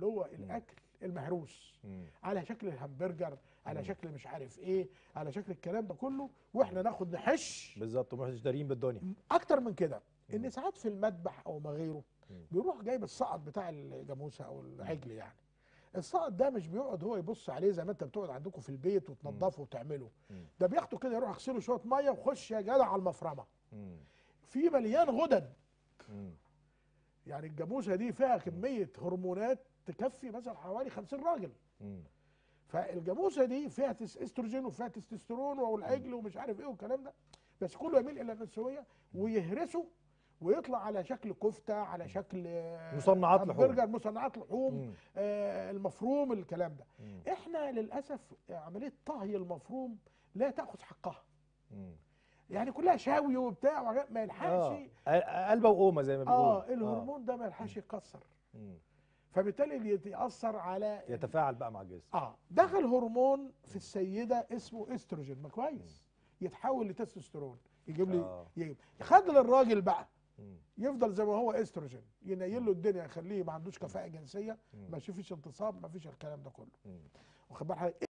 اللي هو الاكل المهروس مم. على شكل الهمبرجر على شكل مش عارف ايه على شكل الكلام ده كله واحنا ناخد نحش بالظبط ومش دارين بالدنيا اكتر من كده ان ساعات في المذبح او ما غيره مم. بيروح جايب الصقط بتاع الجاموسه او العجل يعني الصقط ده مش بيقعد هو يبص عليه زي ما انت بتقعد عندكم في البيت وتنضفه وتعمله مم. ده بياخده كده يروح يغسله شويه ميه وخش يا جدع على المفرمه مم. في مليان غدد مم. يعني الجاموسه دي فيها كميه هرمونات تكفي مثلا حوالي 50 راجل مم. فالجاموسه دي فيها تس استروجين وفيها تستوستيرون والعجل ومش عارف ايه والكلام ده بس كله يميل الى النسويه ويهرسه ويطلع على شكل كفته على شكل آه، مصنعات لحوم. همبرجر مصنعات لحوم مم. آه المفروم الكلام ده مم. احنا للاسف عمليه طهي المفروم لا تاخذ حقها مم. يعني كلها شاوي وبتاع وحاجات ما يلحقش اه قلبه وقومه زي ما بيقولوا اه الهرمون ده ما يلحقش يتكسر مم. فبالتالي يتاثر على يتفاعل بقى مع الجسم اه دخل هرمون في السيده اسمه استروجين ما كويس يتحول لتستوستيرون يجيب لي آه. يجيب خد للراجل بقى مم. يفضل زي ما هو استروجين ينيل له الدنيا يخليه ما عندوش كفاءه جنسيه مم. ما فيش انتصاب ما فيش الكلام ده كله مم. واخد بال حضرتك